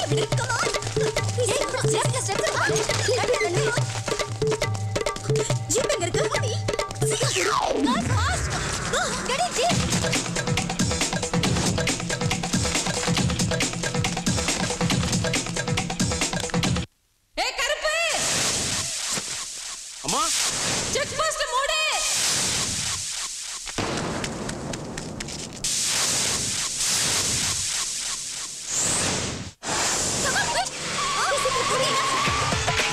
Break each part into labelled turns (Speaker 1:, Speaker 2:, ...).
Speaker 1: Come on. ஏய், step, step, step. Jeep எங்க இருக்கு? சீக்கிரம் போடு. Go fast. Go, get it, jeep.
Speaker 2: ஏ கருப்பு
Speaker 3: அம்மா
Speaker 2: செக் போஸ்ட் மூடு
Speaker 1: Come on, quick. Oh, சீக்கிரம் போடு.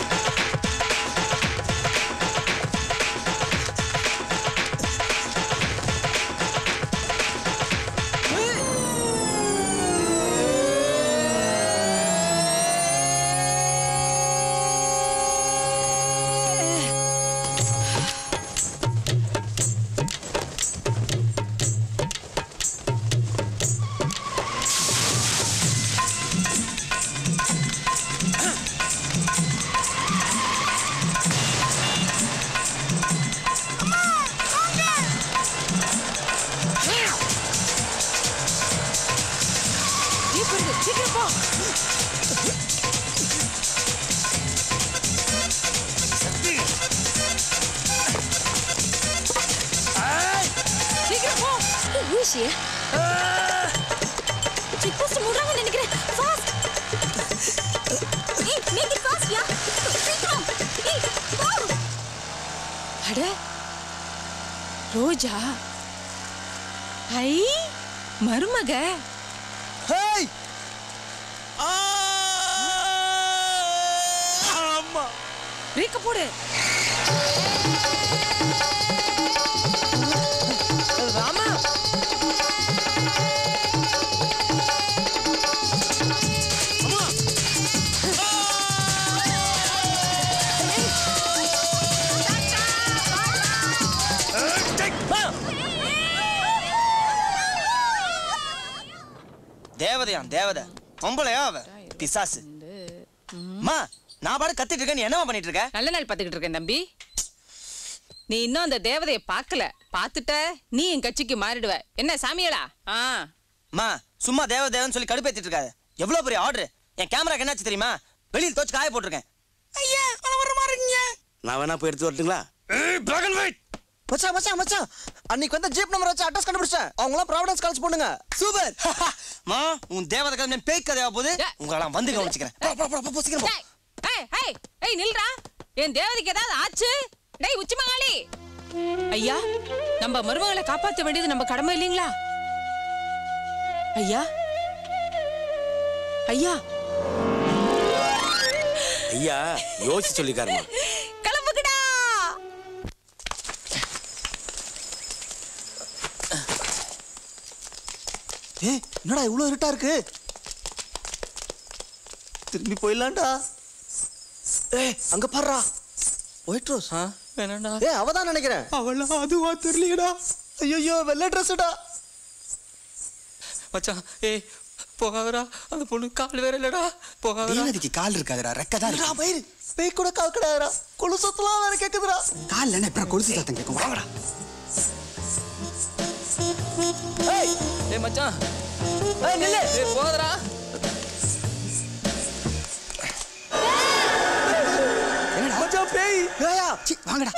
Speaker 2: ஜீப் இருக்கு சீக்கிரம் போ சீக்கிரம் போ
Speaker 1: ஊசி செக் போஸ்ட் மூடுறாங்க நினைக்கிறேன் ஃபாஸ்ட் ஏய் மேக் இட் ஃபாஸ்ட் யா சீக்கிரம் ஏய் போ
Speaker 2: அட ரோஜா ஐ மருமக
Speaker 3: ஹேய் அம்மா
Speaker 2: பிரேக்க போடு
Speaker 3: ராமா அம்மா தேவதையாம் தேவதை பொம்பளையா அவ பிசாசு அம்மா நான் பாடு கத்திட்டு இருக்கேன் நீ என்னமா பண்ணிட்டு இருக்க
Speaker 2: நல்ல நாள் பார்த்துக்கிட்டு இருக்கேன் தம்பி நீ இன்னும் அந்த தேவதைய பார்க்கல பார்த்துட்ட நீ என் கட்சிக்கு மாறிடுவ என்ன சாமியலா ஆ
Speaker 3: அம்மா சும்மா தேவ தேவன்னு சொல்லி கடுப்பேத்திட்டு இருக்காத எவ்வளவு பெரிய ஆர்டர் என் கேமராக்கு என்னாச்சு தெரியுமா வெளியில் தோச்சு காய போட்டிருக்கேன் ஐயா அவன் வர மாதிரி இருக்கீங்க
Speaker 4: நான் வேணா போய் எடுத்து வரட்டுங்களா
Speaker 3: பிளாக் அண்ட் ஒயிட்
Speaker 5: மச்சான் மச்சான் மச்சான் அன்னைக்கு வந்த ஜீப் நம்பர் வச்சு அட்ரஸ் கண்டுபிடிச்சேன் அவங்களாம் ப்ராவிடன்ஸ் காலேஜ் பொண்ணுங்க
Speaker 3: சூப்பர் மா உன் தேவதை கதை பேய் கதையா போகுது
Speaker 2: ஏய்.
Speaker 3: உங்களெல்லாம் வந்து கவனிச்சுக்கிறேன் போ, போ, போ, போ, போ, சீக்கிரம் போ.
Speaker 2: டேய், ஏய் ஏய் ஏய் நில்றா என் தேவதைக்கு ஏதாவது ஆச்சு டேய் உச்சி மகாளி ஐயா நம்ம மருமகளை காப்பாத்த வேண்டியது நம்ம கடமை இல்லைங்களா ஐயா ஐயா
Speaker 4: ஐயா யோசிச்சு சொல்லிக்காருமா
Speaker 2: கிளம்புகடா
Speaker 5: ஏய் என்னடா இவ்வளோ இருட்டா இருக்கு திரும்பி போயிடலாம்டா ஏய் அங்க பாருடா ஒயிட் ரோஸ்
Speaker 3: வேணாண்டா
Speaker 5: ஏய் அவ தான் நினைக்கிறேன்
Speaker 3: அவள அதுவா தெரியலடா
Speaker 5: ஐயோ வெள்ளை ட்ரெஸ்டா
Speaker 3: மச்சான் ஏய் போகாதடா அந்த பொண்ணு கால் வேற இல்லடா போகாதடா
Speaker 6: தேவதைக்கு கால் இருக்காதுடா ரெக்க தான்
Speaker 5: என்னடா
Speaker 6: இருக்கு
Speaker 5: மயிறு பேய் கூட கால் கிடையாதுடா கொலு சத்தலாம் வேற கேக்குதுடா
Speaker 6: கால் என்ன இப்ப கொலுசு சத்தம் கேட்கும் வாங்கடா
Speaker 5: ஏய்
Speaker 3: ஏய் மச்சான்
Speaker 5: ஏய் நில்லு
Speaker 3: ஏய் போகாதடா
Speaker 5: மச்சான் பேய்
Speaker 6: ஏயா சி வாங்கடா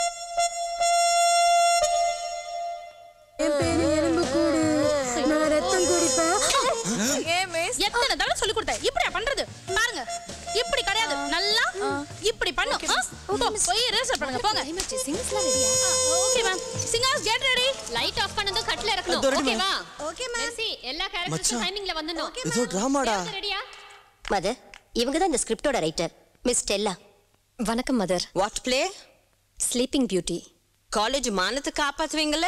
Speaker 1: எத்தனை தடவை சொல்லி கொடுத்தேன் இப்படியா பண்றது பாருங்க இப்படி கிடையாது நல்லா இப்படி பண்ணு ஆ? போ, போய் ரிஹர்சல் பண்ணுங்க போங்க
Speaker 7: சிங்கர்ஸ்லாம் ரெடியா
Speaker 1: okay ma'am singers get ready
Speaker 7: light off பண்ணதும் கட்ல இறக்கணும்
Speaker 5: இதோ ரெடி,
Speaker 7: ஓகேவா
Speaker 1: ஓகே மேம்
Speaker 7: மெர்சி எல்லா கேரக்டர்ஸும்
Speaker 5: மச்சான்.
Speaker 7: டைமிங்ல வந்துடணும்
Speaker 5: ஏதோ டிராமாடா
Speaker 7: ரெடியா
Speaker 8: மதர் இவங்க தான் இந்த ஸ்கிரிப்டோட ரைட்டர் மிஸ் ஸ்டெல்லா
Speaker 9: வணக்கம் mother
Speaker 8: what play
Speaker 9: sleeping beauty
Speaker 8: college மானத்தை காப்பாத்துவீங்களே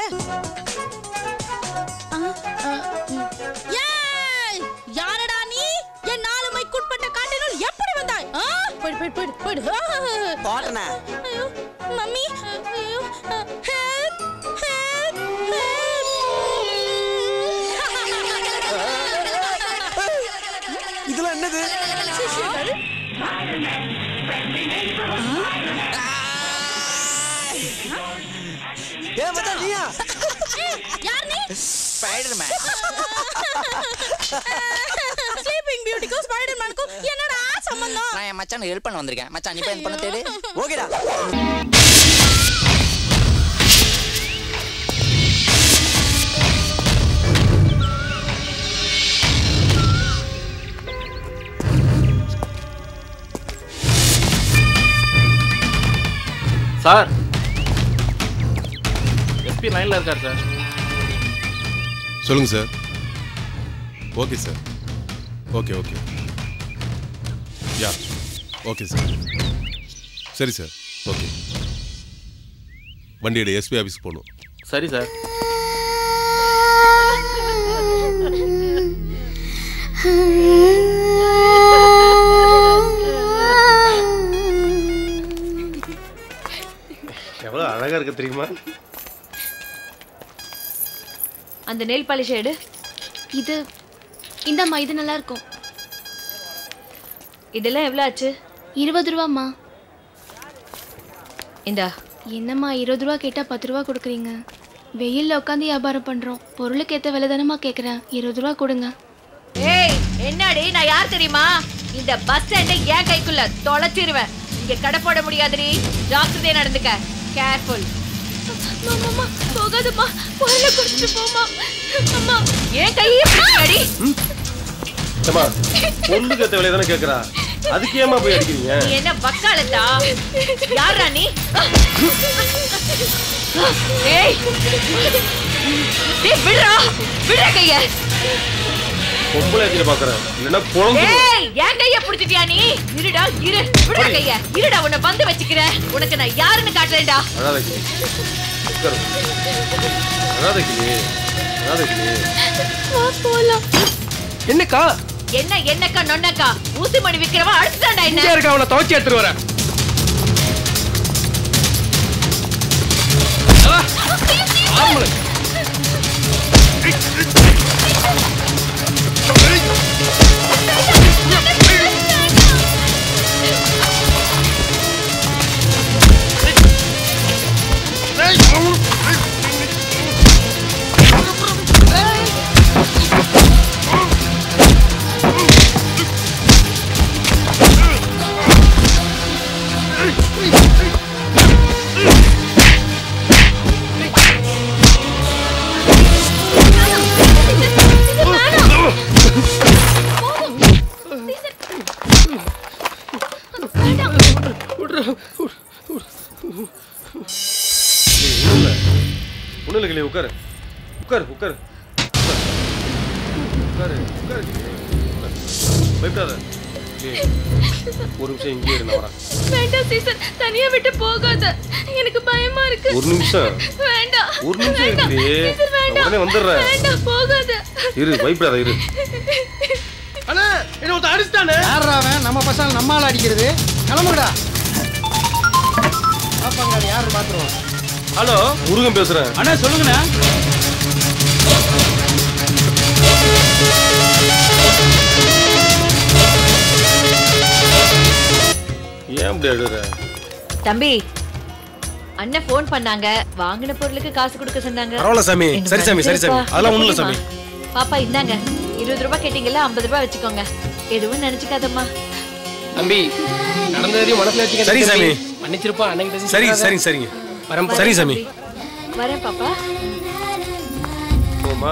Speaker 1: ஏய் யாரடா நீ என் நாலு மைக்குட்பட்ட காட்டினுள் எப்படி வந்தாய் ஆ? போயிடு போயிடு போயிடு போயிடு ஆ.
Speaker 5: பாட்டனே
Speaker 1: ஐயோ மம்மி ஐயோ ஹெல்ப் ஹெல்ப்
Speaker 5: இதெல்லாம் என்னது ஏ மச்சான் நீயா
Speaker 1: யார் நீ
Speaker 3: ஸ்பைடர்மேன்
Speaker 1: ஸ்லீப்பிங் பியூட்டிக்கும் ஸ்பைடர் மேனுக்கும் என்னடா சம்பந்தம்
Speaker 10: நான் என் மச்சான் ஹெல்ப் பண்ண வந்திருக்கேன் மச்சான் நீ போய் என் பொண்ணை தேடு
Speaker 3: ஓகேடா
Speaker 11: சார் எஸ்பி லைன்ல இருக்கார் சார்
Speaker 12: சொல்லுங்க sir okay sir okay okay ya okay sir சரி சார் ஓகே வண்டியோட எஸ்பி ஆஃபீஸ் போகணும்
Speaker 11: சரி சார்
Speaker 13: எவ்வளோ அழகா இருக்கு தெரியுமா
Speaker 14: அந்த நெயில் பாலிஷ் எடு இது இந்தாம்மா இது நல்லா இருக்கும் இதெல்லாம் எவ்வளோ ஆச்சு இருபது ரூபாம்மா இந்தா என்னம்மா இருபது ரூபா கேட்டால் பத்து ரூபா கொடுக்குறீங்க வெயிலில் உட்காந்து வியாபாரம் பண்ணுறோம் பொருளுக்கு ஏற்ற விலை தானம்மா கேட்குறேன் இருபது ரூபா கொடுங்க
Speaker 15: ஏய் என்னடி நான் யார் தெரியுமா இந்த பஸ் ஸ்டாண்டை ஏன் கைக்குள்ள தொலைச்சிருவேன் இங்க கடை போட முடியாதுடி ஜாக்கிரதையா நடந்துக்க கேர்ஃபுல்
Speaker 14: மாமா போகாதம்மா பொருளை கொடுத்துட்டு போமா அம்மா
Speaker 15: ஏன் கையை பிடிச்சாடி
Speaker 13: ஏமா பொருளுக்கு ஏற்ற விலையை தானே கேட்குறா அதுக்கு ஏமா போய் அடிக்கிறீங்க
Speaker 15: நீ என்ன வக்காலத்தா யாரா நீ ஏய் டேய் விடுறா விடுற கைய
Speaker 13: பொம்பளை ஏற்றிட்டு பார்க்குறேன் இல்லைன்னா குழம்பு
Speaker 15: ஏய் என் கைய பிடிச்சிட்டியா நீ இருடா இரு விடுற கைய இருடா உன்னை வந்து வச்சுக்கிறேன் உனக்கு நான் யாருன்னு காட்டுறேன்டா
Speaker 13: அழாத கிளி உட்காரு அழாத கிளி அழாத கிளி
Speaker 14: வா போலாம்
Speaker 11: என்னக்கா
Speaker 15: என்ன என்னக்கா நொன்னக்கா ஊசி மணி விக்கிறவன் அடிச்சுட்டான்டா
Speaker 11: இங்க
Speaker 15: என்ன
Speaker 11: இருக்க அவனை துவைச்சி எடுத்துட்டு வரேன் ஆம்பளை.
Speaker 13: ஒன்றும் இல்லை கிளி உட்காரு உட்காரு உட்காரு உட்காரு உட்காரு கிளி. உட்காரு. பயப்படாத கிளி, ஒரு நிமிஷம் இங்கே இரு நான் வரேன்
Speaker 14: வேண்டாம் சீசன் தனியா விட்டு போகாத எனக்கு பயமா இருக்கு
Speaker 13: ஒரு நிமிஷம்
Speaker 14: வேண்டாம்
Speaker 13: ஒரு நிமிஷம்
Speaker 14: வேண்டாம்.
Speaker 13: இருக்குடி
Speaker 14: சீசன்
Speaker 13: நான்
Speaker 14: வேண்டாம்
Speaker 13: உடனே வந்துடுறேன்
Speaker 14: வேண்டாம் போகாத
Speaker 13: இரு பயப்படாத இரு
Speaker 11: அண்ணா என்ன ஒருத்தன் அடிச்சிட்டானே
Speaker 5: யாரா அவன் நம்ம பசங்க நம்மால அடிக்கிறது கிளம்புடா பாப்பாங்க யாரு பாத்துருவோம்
Speaker 13: ஹலோ முருகன் பேசுறேன்
Speaker 11: அண்ணா சொல்லுங்கண்ணா
Speaker 13: ஏன் இப்படி அழுற
Speaker 15: தம்பி அண்ணன் ஃபோன் பண்ணாங்க வாங்கின பொருளுக்கு காசு கொடுக்க சொன்னாங்க
Speaker 13: பரவாயில்ல சாமி.
Speaker 15: எனக்கு
Speaker 13: சரி சாமி, சரி சாமி.
Speaker 15: மனசேப்பா.
Speaker 13: அதெல்லாம் ஒண்ணும் இல்ல
Speaker 15: சரிம்மா.
Speaker 13: சாமி.
Speaker 15: பாப்பா இந்தாங்க இருபது ரூபாய் கேட்டீங்கல்ல ஐம்பது ரூபாய் வச்சுக்கோங்க எதுவும் நினைச்சுக்காதம்மா
Speaker 11: தம்பி நடந்ததையும் மனசுல வச்சுக்க
Speaker 13: சரி, சாமி.
Speaker 11: மன்னிச்சிருப்பா அன்னைக்கு
Speaker 13: சரிங்க சரிங்க சரிங்க
Speaker 11: வரேன்
Speaker 13: சரி சாமி
Speaker 15: வரேன் பாப்பா
Speaker 13: போமா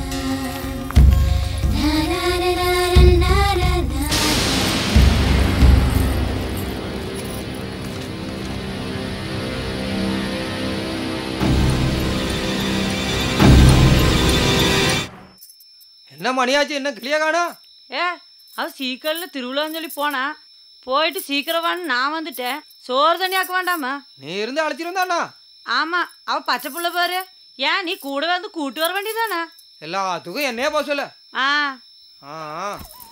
Speaker 3: என்ன மணியாச்சு என்ன கிளியா காணோம்
Speaker 16: ஏ அவன் சீக்கிரம் திருவிழான்னு சொல்லி போனான் போயிட்டு சீக்கிரம் வான்னு நான் வந்துட்டேன் சோறு தண்ணி ஆக்க வேண்டாமா
Speaker 3: நீ இருந்து அழைச்சிருந்தாண்ணா
Speaker 16: ஆமா அவ பச்சை புள்ள பாரு ஏன் நீ கூட வந்து கூட்டு வர வேண்டியதானே
Speaker 3: எல்லாத்துக்கும் என்னையே போக சொல்ல
Speaker 16: ஆ
Speaker 3: ஆ ஆ.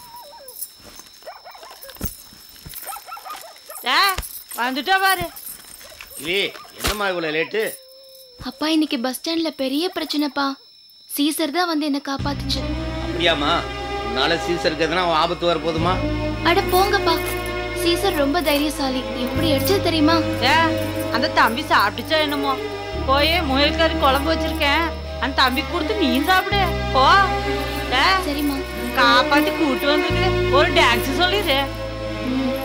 Speaker 16: ஏ வந்துட்டா பாரு
Speaker 4: இல்லையே என்னம்மா இவ்வளோ லேட்டு
Speaker 14: அப்பா இன்னைக்கு பஸ் ஸ்டாண்ட்ல பெரிய பிரச்சனைப்பா சீசர் தான் வந்து என்ன காப்பாத்துச்சு
Speaker 4: அப்படியாம்மா உன்னால சீசருக்கு எதனா ஆபத்து வர போதுமா
Speaker 14: அட போங்கப்பா சீசர் ரொம்ப தைரியசாலி எப்படி அடிச்சது தெரியுமா
Speaker 16: ஏ அந்த தம்பி சாப்பிட்டுச்சா என்னமோ போய் முயல் கறி குழம்பு வச்சிருக்கேன் அந்த தம்பி கொடுத்து நீ சாப்பிடு போ
Speaker 14: சரிம்மா
Speaker 16: காப்பாத்தி கூட்டு வந்திருக்குது ஒரு டான்ஸ் சொல்லிடு
Speaker 14: ம்